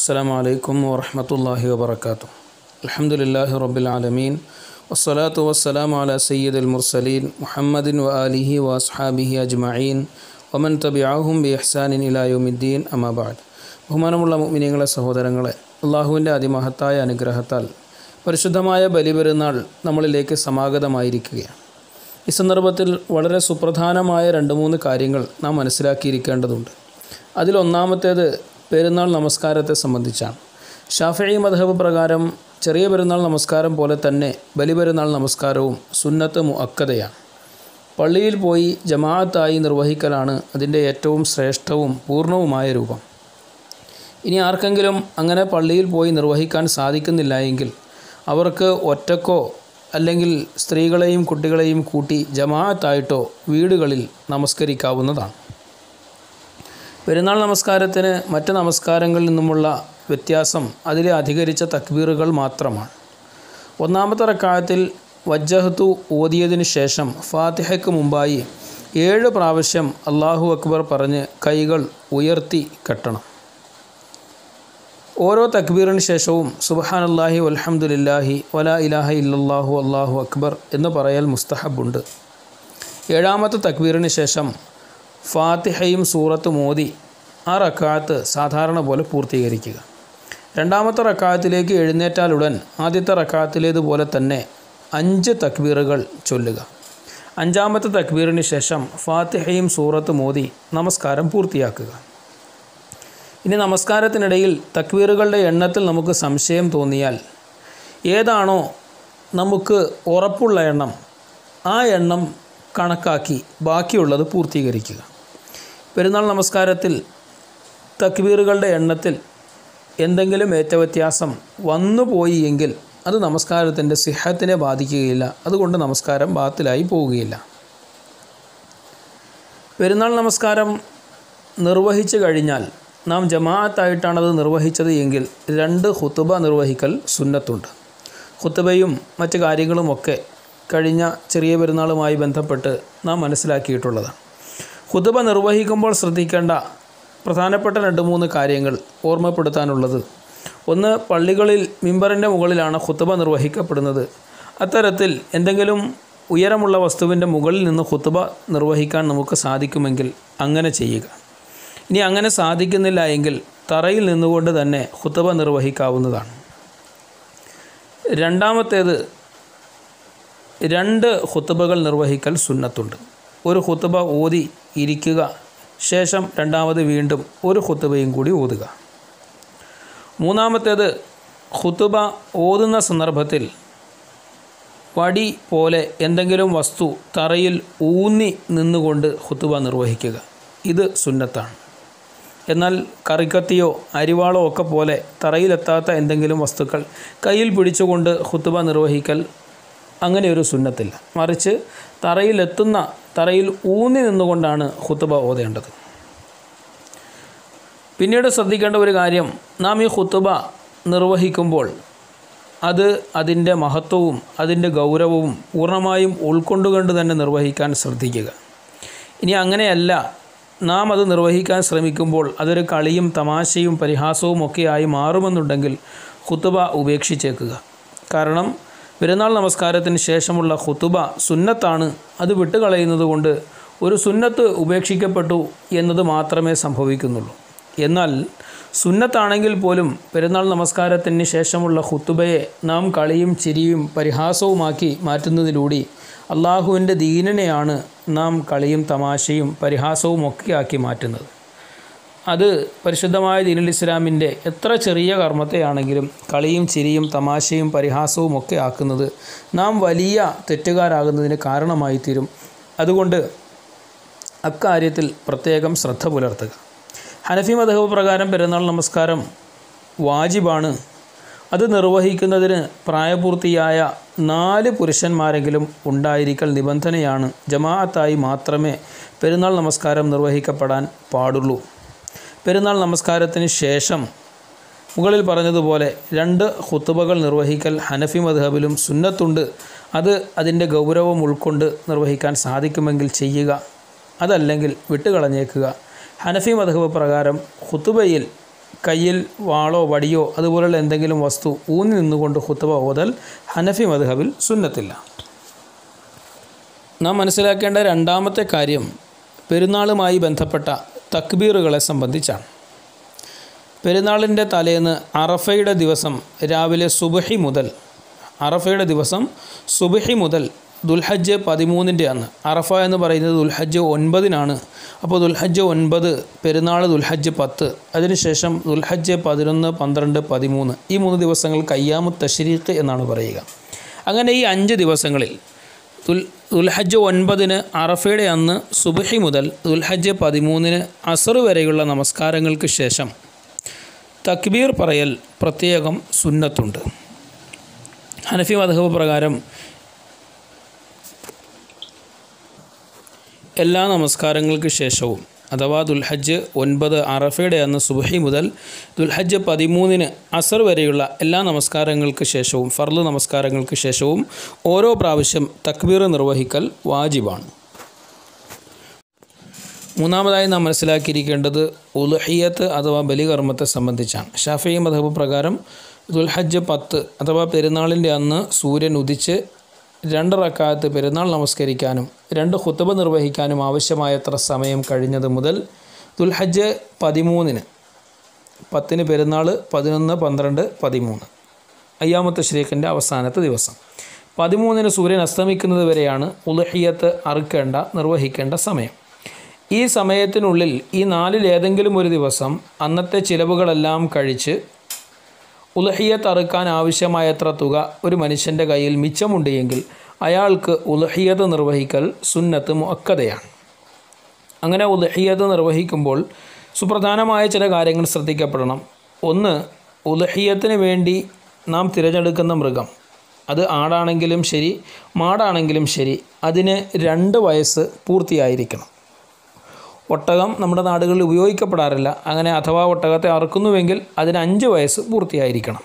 السلام عليكم ورحمة الله وبركاته الحمد لله رب العالمين والصلاة والسلام على سيد المرسلين محمد وآله وأصحابه أجمعين ومن تبعهم بإحسان إلى يوم الدين أما بعد ബഹുമാനമുള്ള മുഅ്മിനീങ്ങളെ സഹോദരങ്ങളെ അള്ളാഹുവിൻ്റെ അതിമഹത്തായ അനുഗ്രഹത്താൽ പരിശുദ്ധമായ ബലിപെരുന്നാൾ നമ്മളിലേക്ക് സമാഗതമായിരിക്കുകയാണ് ഈ സന്ദർഭത്തിൽ വളരെ സുപ്രധാനമായ രണ്ട് മൂന്ന് കാര്യങ്ങൾ നാം മനസ്സിലാക്കിയിരിക്കേണ്ടതുണ്ട് അതിലൊന്നാമത്തേത് പെരുന്നാൾ നമസ്കാരത്തെ സംബന്ധിച്ചാണ് ഷാഫി മധബ് പ്രകാരം ചെറിയ പെരുന്നാൾ നമസ്കാരം പോലെ തന്നെ ബലിപെരുന്നാൾ നമസ്കാരവും സുന്നത്ത് മുഅക്കതയാണ് പള്ളിയിൽ പോയി ജമാഅത്തായി നിർവഹിക്കലാണ് അതിൻ്റെ ഏറ്റവും ശ്രേഷ്ഠവും പൂർണ്ണവുമായ രൂപം ഇനി ആർക്കെങ്കിലും അങ്ങനെ പള്ളിയിൽ പോയി നിർവഹിക്കാൻ സാധിക്കുന്നില്ല എങ്കിൽ അവർക്ക് ഒറ്റക്കോ അല്ലെങ്കിൽ സ്ത്രീകളെയും കുട്ടികളെയും കൂട്ടി ജമാഅത്തായിട്ടോ വീടുകളിൽ നമസ്കരിക്കാവുന്നതാണ് പെരുന്നാൾ നമസ്കാരത്തിന് മറ്റ് നമസ്കാരങ്ങളിൽ നിന്നുമുള്ള വ്യത്യാസം അതിലെ അധികരിച്ച തക്ബീറുകൾ മാത്രമാണ് ഒന്നാമത്തെ റക്കായത്തിൽ വജ്ജഹത്തു ഓതിയതിനു ശേഷം ഫാത്തിഹയ്ക്ക് മുമ്പായി ഏഴ് പ്രാവശ്യം അള്ളാഹു അക്ബർ പറഞ്ഞ് കൈകൾ ഉയർത്തി കെട്ടണം ഓരോ തക്ബീറിന് ശേഷവും സുബഹാനല്ലാഹി വൽഹംദുലില്ലാഹി വലാ ഇലാഹ ഇല്ലല്ലാഹു അള്ളാഹു അക്ബർ എന്ന് പറയൽ മുസ്തഹബുണ്ട് ഏഴാമത്തെ തക്ബീറിന് ശേഷം ഫാത്തിഹയും സൂറത്ത് മോദി ആ റക്കാത്ത് സാധാരണ പോലെ പൂർത്തീകരിക്കുക രണ്ടാമത്തെ റക്കാത്തിലേക്ക് എഴുന്നേറ്റാലുടൻ ആദ്യത്തെ റക്കാത്തിലേതുപോലെ തന്നെ അഞ്ച് തക്ബീറുകൾ ചൊല്ലുക അഞ്ചാമത്തെ തക്ബീറിന് ശേഷം ഫാത്തിഹയും സൂറത്ത് മോദി നമസ്കാരം പൂർത്തിയാക്കുക ഇനി നമസ്കാരത്തിനിടയിൽ തക്വീറുകളുടെ എണ്ണത്തിൽ നമുക്ക് സംശയം തോന്നിയാൽ ഏതാണോ നമുക്ക് ഉറപ്പുള്ള എണ്ണം ആ എണ്ണം കണക്കാക്കി ബാക്കിയുള്ളത് പൂർത്തീകരിക്കുക പെരുന്നാൾ നമസ്കാരത്തിൽ തക്വീറുകളുടെ എണ്ണത്തിൽ എന്തെങ്കിലും ഏറ്റവ്യത്യാസം വന്നുപോയി എങ്കിൽ അത് നമസ്കാരത്തിൻ്റെ സിഹത്തിനെ ബാധിക്കുകയില്ല അതുകൊണ്ട് നമസ്കാരം ബാത്തിലായി പോവുകയില്ല പെരുന്നാൾ നമസ്കാരം നിർവഹിച്ചു കഴിഞ്ഞാൽ നാം ജമാഅത്തായിട്ടാണത് നിർവഹിച്ചത് എങ്കിൽ രണ്ട് ഹുത്തുബ നിർവഹിക്കൽ സുന്നത്തുണ്ട് ഹുത്തുബയും മറ്റ് കാര്യങ്ങളുമൊക്കെ കഴിഞ്ഞ ചെറിയ പെരുന്നാളുമായി ബന്ധപ്പെട്ട് നാം മനസ്സിലാക്കിയിട്ടുള്ളതാണ് ഹുത്തുബ നിർവഹിക്കുമ്പോൾ ശ്രദ്ധിക്കേണ്ട പ്രധാനപ്പെട്ട രണ്ട് മൂന്ന് കാര്യങ്ങൾ ഓർമ്മപ്പെടുത്താനുള്ളത് ഒന്ന് പള്ളികളിൽ മിമ്പറിൻ്റെ മുകളിലാണ് ഹുത്തുബ നിർവഹിക്കപ്പെടുന്നത് അത്തരത്തിൽ എന്തെങ്കിലും ഉയരമുള്ള വസ്തുവിൻ്റെ മുകളിൽ നിന്ന് ഹുത്തുബ നിർവഹിക്കാൻ നമുക്ക് സാധിക്കുമെങ്കിൽ അങ്ങനെ ചെയ്യുക ഇനി അങ്ങനെ സാധിക്കുന്നില്ല എങ്കിൽ തറയിൽ നിന്നുകൊണ്ട് തന്നെ ഹുത്തബ നിർവഹിക്കാവുന്നതാണ് രണ്ടാമത്തേത് രണ്ട് ഹുത്തബകൾ നിർവഹിക്കൽ സുന്നത്തുണ്ട് ഒരു ഹുത്തബ ഓതി ഇരിക്കുക ശേഷം രണ്ടാമത് വീണ്ടും ഒരു ഹുത്തബയും കൂടി ഓതുക മൂന്നാമത്തേത് ഹുത്തുബ ഓതുന്ന സന്ദർഭത്തിൽ വടി പോലെ എന്തെങ്കിലും വസ്തു തറയിൽ ഊന്നി നിന്നുകൊണ്ട് ഹുത്തുബ നിർവഹിക്കുക ഇത് സുന്നത്താണ് എന്നാൽ കറിക്കത്തിയോ അരിവാളോ ഒക്കെ പോലെ തറയിലെത്താത്ത എന്തെങ്കിലും വസ്തുക്കൾ കയ്യിൽ പിടിച്ചുകൊണ്ട് ഹുത്തുബ നിർവഹിക്കൽ അങ്ങനെ ഒരു സുന്നത്തില്ല മറിച്ച് തറയിലെത്തുന്ന തറയിൽ ഊന്നി നിന്നുകൊണ്ടാണ് ഹുത്തുബ ഓതേണ്ടത് പിന്നീട് ശ്രദ്ധിക്കേണ്ട ഒരു കാര്യം നാം ഈ ഹുത്തുബ നിർവഹിക്കുമ്പോൾ അത് അതിൻ്റെ മഹത്വവും അതിൻ്റെ ഗൗരവവും പൂർണ്ണമായും ഉൾക്കൊണ്ടുകൊണ്ട് തന്നെ നിർവഹിക്കാൻ ശ്രദ്ധിക്കുക ഇനി അങ്ങനെയല്ല നാം അത് നിർവഹിക്കാൻ ശ്രമിക്കുമ്പോൾ അതൊരു കളിയും തമാശയും പരിഹാസവും ഒക്കെയായി മാറുമെന്നുണ്ടെങ്കിൽ ഖുത്തുബ ഉപേക്ഷിച്ചേക്കുക കാരണം പെരുന്നാൾ നമസ്കാരത്തിന് ശേഷമുള്ള ഖുത്തുബ സുന്നത്താണ് അത് വിട്ടുകളയുന്നത് കൊണ്ട് ഒരു സുന്നത്ത് ഉപേക്ഷിക്കപ്പെട്ടു എന്നത് മാത്രമേ സംഭവിക്കുന്നുള്ളൂ എന്നാൽ സുന്നത്താണെങ്കിൽ പോലും പെരുന്നാൾ നമസ്കാരത്തിന് ശേഷമുള്ള ഖുത്തുബയെ നാം കളിയും ചിരിയും പരിഹാസവുമാക്കി മാറ്റുന്നതിലൂടെ അള്ളാഹുവിൻ്റെ ദീനനെയാണ് നാം കളിയും തമാശയും പരിഹാസവും ഒക്കെ ആക്കി മാറ്റുന്നത് അത് പരിശുദ്ധമായ ദീനുൽ ഇസ്ലാമിൻ്റെ എത്ര ചെറിയ കർമ്മത്തെയാണെങ്കിലും കളിയും ചിരിയും തമാശയും പരിഹാസവും ഒക്കെ ആക്കുന്നത് നാം വലിയ തെറ്റുകാരാകുന്നതിന് കാരണമായി തീരും അതുകൊണ്ട് അക്കാര്യത്തിൽ പ്രത്യേകം ശ്രദ്ധ പുലർത്തുക ഹനഫി മതഹബ് പ്രകാരം പെരുന്നാൾ നമസ്കാരം വാജിബാണ് അത് നിർവഹിക്കുന്നതിന് പ്രായപൂർത്തിയായ നാല് പുരുഷന്മാരെങ്കിലും ഉണ്ടായിരിക്കൽ നിബന്ധനയാണ് ജമാഅത്തായി മാത്രമേ പെരുന്നാൾ നമസ്കാരം നിർവഹിക്കപ്പെടാൻ പാടുള്ളൂ പെരുന്നാൾ നമസ്കാരത്തിന് ശേഷം മുകളിൽ പറഞ്ഞതുപോലെ രണ്ട് ഹുത്തുബകൾ നിർവഹിക്കൽ ഹനഫി മദ്ഹബിലും സുന്നത്തുണ്ട് അത് അതിൻ്റെ ഗൗരവം ഉൾക്കൊണ്ട് നിർവഹിക്കാൻ സാധിക്കുമെങ്കിൽ ചെയ്യുക അതല്ലെങ്കിൽ വിട്ടുകളഞ്ഞേക്കുക ഹനഫി മദ്ഹബ് പ്രകാരം ഹുത്തുബയിൽ കയ്യിൽ വാളോ വടിയോ അതുപോലുള്ള എന്തെങ്കിലും വസ്തു ഊന്നി നിന്നുകൊണ്ട് ഹുത്തുബ ഓതൽ ഹനഫി മദ്ഹബിൽ സുന്നത്തില്ല നാം മനസ്സിലാക്കേണ്ട രണ്ടാമത്തെ കാര്യം പെരുന്നാളുമായി ബന്ധപ്പെട്ട തക്ബീറുകളെ സംബന്ധിച്ചാണ് പെരുന്നാളിൻ്റെ തലേന്ന് അറഫയുടെ ദിവസം രാവിലെ സുബഹി മുതൽ അറഫയുടെ ദിവസം സുബഹി മുതൽ ദുൽഹജ്ജ് പതിമൂന്നിൻ്റെ അന്ന് അറഫ എന്ന് പറയുന്നത് ദുൽഹജ്ജ് ഒൻപതിനാണ് അപ്പോൾ ദുൽഹജ്ജ് ഒൻപത് പെരുന്നാൾ ദുൽഹജ്ജ് പത്ത് അതിനുശേഷം ദുൽഹജ്ജ് പതിനൊന്ന് പന്ത്രണ്ട് പതിമൂന്ന് ഈ മൂന്ന് ദിവസങ്ങൾ കയ്യാമു തഷരീഖ് എന്നാണ് പറയുക അങ്ങനെ ഈ അഞ്ച് ദിവസങ്ങളിൽ ദുൽ ദുൽഹജ്ജ് ഒൻപതിന് അറഫയുടെ അന്ന് സുബഹി മുതൽ ദുൽഹജ്ജ് പതിമൂന്നിന് അസർ വരെയുള്ള നമസ്കാരങ്ങൾക്ക് ശേഷം തക്ബീർ പറയൽ പ്രത്യേകം സുന്നത്തുണ്ട് ഹനഫി മധബ് പ്രകാരം എല്ലാ നമസ്കാരങ്ങൾക്ക് ശേഷവും അഥവാ ദുൽഹജ്ജ് ഒൻപത് അറഫയുടെ അന്ന് സുബഹി മുതൽ ദുൽഹജ്ജ് പതിമൂന്നിന് അസർ വരെയുള്ള എല്ലാ നമസ്കാരങ്ങൾക്ക് ശേഷവും ഫർദ് നമസ്കാരങ്ങൾക്ക് ശേഷവും ഓരോ പ്രാവശ്യം തക്ബീർ നിർവഹിക്കൽ വാജിബാണ് മൂന്നാമതായി നാം മനസ്സിലാക്കിയിരിക്കേണ്ടത് ഉൽഹിയത്ത് അഥവാ ബലികർമ്മത്തെ സംബന്ധിച്ചാണ് ഷാഫി മധബ് പ്രകാരം ദുൽഹജ്ജ് പത്ത് അഥവാ പെരുന്നാളിൻ്റെ അന്ന് സൂര്യൻ ഉദിച്ച് രണ്ട് റക്കാത്ത് പെരുന്നാൾ നമസ്കരിക്കാനും രണ്ട് ഹുത്തബ നിർവഹിക്കാനും ആവശ്യമായത്ര സമയം കഴിഞ്ഞത് മുതൽ ദുൽഹജ്ജ് പതിമൂന്നിന് പത്തിന് പെരുന്നാൾ പതിനൊന്ന് പന്ത്രണ്ട് പതിമൂന്ന് അയ്യാമത്തെ ഷ്രീഖിൻ്റെ അവസാനത്തെ ദിവസം പതിമൂന്നിന് സൂര്യൻ അസ്തമിക്കുന്നത് വരെയാണ് ഉലഹിയത്ത് അറുക്കേണ്ട നിർവഹിക്കേണ്ട സമയം ഈ സമയത്തിനുള്ളിൽ ഈ നാലിൽ ഏതെങ്കിലും ഒരു ദിവസം അന്നത്തെ ചിലവുകളെല്ലാം കഴിച്ച് ഉലഹിയത്ത് അറുക്കാൻ ആവശ്യമായത്ര തുക ഒരു മനുഷ്യൻ്റെ കയ്യിൽ മിച്ചമുണ്ട് എങ്കിൽ അയാൾക്ക് ഉലഹിയത്ത് നിർവഹിക്കൽ സുന്നത്ത് മുഅക്കതയാണ് അങ്ങനെ ഉലഹിയത്ത് നിർവഹിക്കുമ്പോൾ സുപ്രധാനമായ ചില കാര്യങ്ങൾ ശ്രദ്ധിക്കപ്പെടണം ഒന്ന് ഉലഹിയത്തിന് വേണ്ടി നാം തിരഞ്ഞെടുക്കുന്ന മൃഗം അത് ആടാണെങ്കിലും ശരി മാടാണെങ്കിലും ശരി അതിന് രണ്ട് വയസ്സ് പൂർത്തിയായിരിക്കണം ഒട്ടകം നമ്മുടെ നാടുകളിൽ ഉപയോഗിക്കപ്പെടാറില്ല അങ്ങനെ അഥവാ ഒട്ടകത്തെ അറുക്കുന്നുവെങ്കിൽ അതിന് അഞ്ച് വയസ്സ് പൂർത്തിയായിരിക്കണം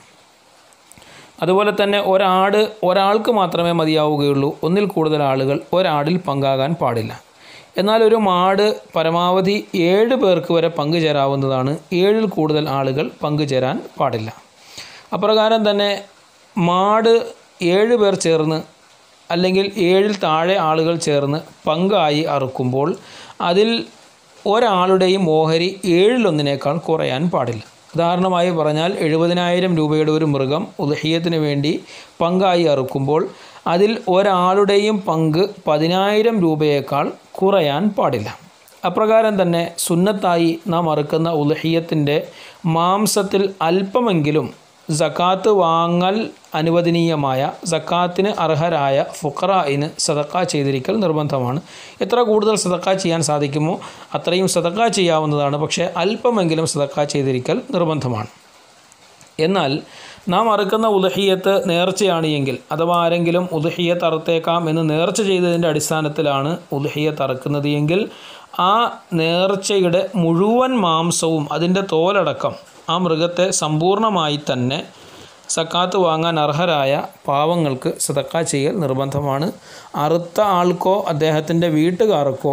അതുപോലെ തന്നെ ഒരാട് ഒരാൾക്ക് മാത്രമേ മതിയാവുകയുള്ളൂ ഒന്നിൽ കൂടുതൽ ആളുകൾ ഒരാടിൽ പങ്കാകാൻ പാടില്ല എന്നാൽ ഒരു മാട് പരമാവധി ഏഴ് പേർക്ക് വരെ പങ്കുചേരാവുന്നതാണ് ഏഴിൽ കൂടുതൽ ആളുകൾ പങ്കുചേരാൻ പാടില്ല അപ്രകാരം തന്നെ മാട് ഏഴ് പേർ ചേർന്ന് അല്ലെങ്കിൽ ഏഴിൽ താഴെ ആളുകൾ ചേർന്ന് പങ്കായി അറുക്കുമ്പോൾ അതിൽ ഒരാളുടെയും ഓഹരി ഏഴിലൊന്നിനേക്കാൾ കുറയാൻ പാടില്ല ഉദാഹരണമായി പറഞ്ഞാൽ എഴുപതിനായിരം രൂപയുടെ ഒരു മൃഗം ഉദഹീയത്തിന് വേണ്ടി പങ്കായി അറുക്കുമ്പോൾ അതിൽ ഒരാളുടെയും പങ്ക് പതിനായിരം രൂപയേക്കാൾ കുറയാൻ പാടില്ല അപ്രകാരം തന്നെ സുന്നത്തായി നാം അറുക്കുന്ന ഉലഹിയത്തിൻ്റെ മാംസത്തിൽ അല്പമെങ്കിലും സക്കാത്ത് വാങ്ങൽ അനുവദനീയമായ സക്കാത്തിന് അർഹരായ ഫുഖറായിന് സദക്ക ചെയ്തിരിക്കൽ നിർബന്ധമാണ് എത്ര കൂടുതൽ സദക്ക ചെയ്യാൻ സാധിക്കുമോ അത്രയും സദക്ക ചെയ്യാവുന്നതാണ് പക്ഷേ അല്പമെങ്കിലും സദക്ക ചെയ്തിരിക്കൽ നിർബന്ധമാണ് എന്നാൽ നാം അറുക്കുന്ന ഉദഹിയത്ത് നേർച്ചയാണ് എങ്കിൽ അഥവാ ആരെങ്കിലും ഉദഹിയത്ത് അറുത്തേക്കാം എന്ന് നേർച്ച ചെയ്തതിൻ്റെ അടിസ്ഥാനത്തിലാണ് ഉദഹിയത്ത് അറുക്കുന്നത് എങ്കിൽ ആ നേർച്ചയുടെ മുഴുവൻ മാംസവും അതിൻ്റെ തോലടക്കം ആ മൃഗത്തെ സമ്പൂർണ്ണമായി തന്നെ സക്കാത്ത് വാങ്ങാൻ അർഹരായ പാവങ്ങൾക്ക് സദക്ക ചെയ്യൽ നിർബന്ധമാണ് അറുത്ത ആൾക്കോ അദ്ദേഹത്തിൻ്റെ വീട്ടുകാർക്കോ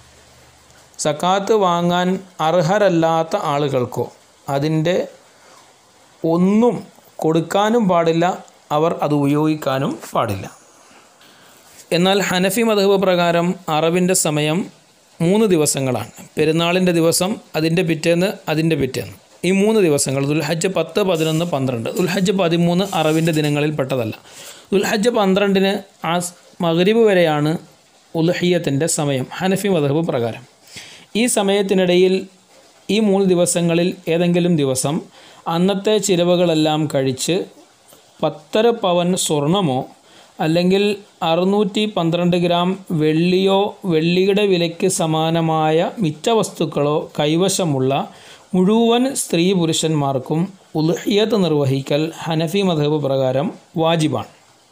സക്കാത്ത് വാങ്ങാൻ അർഹരല്ലാത്ത ആളുകൾക്കോ അതിൻ്റെ ഒന്നും കൊടുക്കാനും പാടില്ല അവർ അത് ഉപയോഗിക്കാനും പാടില്ല എന്നാൽ ഹനഫി മധബ് പ്രകാരം അറവിൻ്റെ സമയം മൂന്ന് ദിവസങ്ങളാണ് പെരുന്നാളിൻ്റെ ദിവസം അതിൻ്റെ പിറ്റേന്ന് അതിൻ്റെ പിറ്റേന്ന് ഈ മൂന്ന് ദിവസങ്ങൾ ദുൽഹജ്ജ് പത്ത് പതിനൊന്ന് പന്ത്രണ്ട് ദുൽഹജ്ജ് പതിമൂന്ന് അറവിൻ്റെ ദിനങ്ങളിൽ പെട്ടതല്ല ദുൽഹജ്ജ് പന്ത്രണ്ടിന് ആ മഗ്രിബ് വരെയാണ് ഉൽഹിയത്തിൻ്റെ സമയം ഹനഫി മധബ് പ്രകാരം ഈ സമയത്തിനിടയിൽ ഈ മൂന്ന് ദിവസങ്ങളിൽ ഏതെങ്കിലും ദിവസം അന്നത്തെ ചിലവുകളെല്ലാം കഴിച്ച് പത്തര പവൻ സ്വർണമോ അല്ലെങ്കിൽ അറുന്നൂറ്റി പന്ത്രണ്ട് ഗ്രാം വെള്ളിയോ വെള്ളിയുടെ വിലയ്ക്ക് സമാനമായ മിച്ച വസ്തുക്കളോ കൈവശമുള്ള മുഴുവൻ സ്ത്രീ പുരുഷന്മാർക്കും ഉൽഹിയത്ത് നിർവഹിക്കൽ ഹനഫി മധബ് പ്രകാരം വാജിബാണ്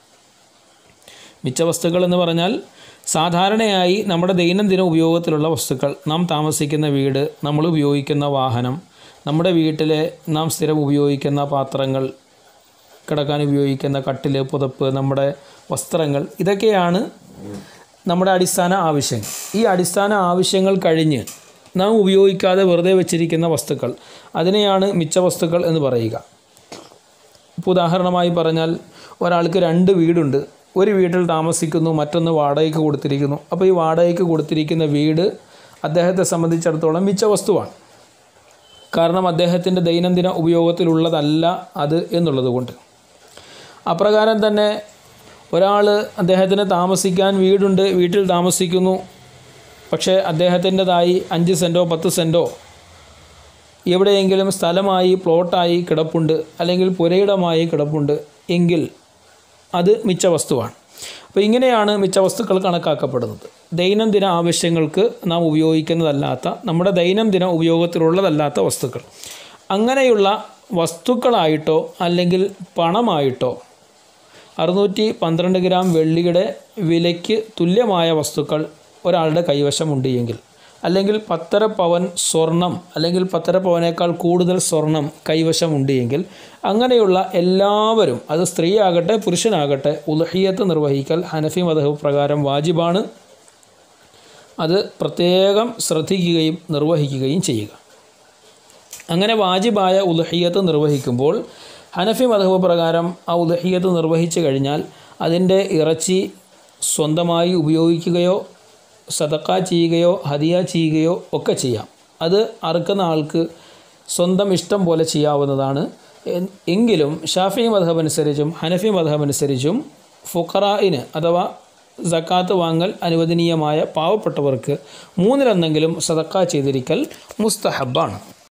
മിച്ച വസ്തുക്കൾ എന്ന് പറഞ്ഞാൽ സാധാരണയായി നമ്മുടെ ദൈനംദിന ഉപയോഗത്തിലുള്ള വസ്തുക്കൾ നാം താമസിക്കുന്ന വീട് നമ്മൾ ഉപയോഗിക്കുന്ന വാഹനം നമ്മുടെ വീട്ടിലെ നാം സ്ഥിരം ഉപയോഗിക്കുന്ന പാത്രങ്ങൾ കിടക്കാൻ ഉപയോഗിക്കുന്ന കട്ടിൽ പുതപ്പ് നമ്മുടെ വസ്ത്രങ്ങൾ ഇതൊക്കെയാണ് നമ്മുടെ അടിസ്ഥാന ആവശ്യങ്ങൾ ഈ അടിസ്ഥാന ആവശ്യങ്ങൾ കഴിഞ്ഞ് നാം ഉപയോഗിക്കാതെ വെറുതെ വെച്ചിരിക്കുന്ന വസ്തുക്കൾ അതിനെയാണ് മിച്ച വസ്തുക്കൾ എന്ന് പറയുക ഇപ്പോൾ ഉദാഹരണമായി പറഞ്ഞാൽ ഒരാൾക്ക് രണ്ട് വീടുണ്ട് ഒരു വീട്ടിൽ താമസിക്കുന്നു മറ്റൊന്ന് വാടകയ്ക്ക് കൊടുത്തിരിക്കുന്നു അപ്പോൾ ഈ വാടകയ്ക്ക് കൊടുത്തിരിക്കുന്ന വീട് അദ്ദേഹത്തെ സംബന്ധിച്ചിടത്തോളം മിച്ച വസ്തുവാണ് കാരണം അദ്ദേഹത്തിൻ്റെ ദൈനംദിന ഉപയോഗത്തിലുള്ളതല്ല അത് എന്നുള്ളത് കൊണ്ട് അപ്രകാരം തന്നെ ഒരാൾ അദ്ദേഹത്തിന് താമസിക്കാൻ വീടുണ്ട് വീട്ടിൽ താമസിക്കുന്നു പക്ഷേ അദ്ദേഹത്തിൻ്റെതായി അഞ്ച് സെൻറ്റോ പത്ത് സെൻറ്റോ എവിടെയെങ്കിലും സ്ഥലമായി പ്ലോട്ടായി കിടപ്പുണ്ട് അല്ലെങ്കിൽ പുരയിടമായി കിടപ്പുണ്ട് എങ്കിൽ അത് മിച്ച വസ്തുവാണ് അപ്പോൾ ഇങ്ങനെയാണ് മിച്ച വസ്തുക്കൾ കണക്കാക്കപ്പെടുന്നത് ദൈനംദിന ആവശ്യങ്ങൾക്ക് നാം ഉപയോഗിക്കുന്നതല്ലാത്ത നമ്മുടെ ദൈനംദിന ഉപയോഗത്തിലുള്ളതല്ലാത്ത വസ്തുക്കൾ അങ്ങനെയുള്ള വസ്തുക്കളായിട്ടോ അല്ലെങ്കിൽ പണമായിട്ടോ അറുന്നൂറ്റി പന്ത്രണ്ട് ഗ്രാം വെള്ളിയുടെ വിലയ്ക്ക് തുല്യമായ വസ്തുക്കൾ ഒരാളുടെ കൈവശമുണ്ട് എങ്കിൽ അല്ലെങ്കിൽ പത്തര പവൻ സ്വർണം അല്ലെങ്കിൽ പത്തര പവനേക്കാൾ കൂടുതൽ സ്വർണം കൈവശമുണ്ട് എങ്കിൽ അങ്ങനെയുള്ള എല്ലാവരും അത് സ്ത്രീയാകട്ടെ പുരുഷനാകട്ടെ ഉലഹിയത്ത് നിർവഹിക്കൽ ഹനഫി മതഹ് പ്രകാരം വാജിബാണ് അത് പ്രത്യേകം ശ്രദ്ധിക്കുകയും നിർവഹിക്കുകയും ചെയ്യുക അങ്ങനെ വാജിബായ ഉലഹിയത്ത് നിർവഹിക്കുമ്പോൾ ഹനഫി മതഹ് പ്രകാരം ആ ഉലഹിയത്ത് നിർവഹിച്ചു കഴിഞ്ഞാൽ അതിൻ്റെ ഇറച്ചി സ്വന്തമായി ഉപയോഗിക്കുകയോ സതക്ക ചെയ്യുകയോ ഹദിയ ചെയ്യുകയോ ഒക്കെ ചെയ്യാം അത് അറുക്കുന്ന ആൾക്ക് സ്വന്തം ഇഷ്ടം പോലെ ചെയ്യാവുന്നതാണ് എങ്കിലും ഷാഫി മധബ് അനുസരിച്ചും ഹനഫി മധബ് അനുസരിച്ചും ഫുഖറായിന് അഥവാ സക്കാത്ത് വാങ്ങൽ അനുവദനീയമായ പാവപ്പെട്ടവർക്ക് മൂന്നിലെന്നെങ്കിലും സതക്ക ചെയ്തിരിക്കൽ മുസ്തഹബാണ്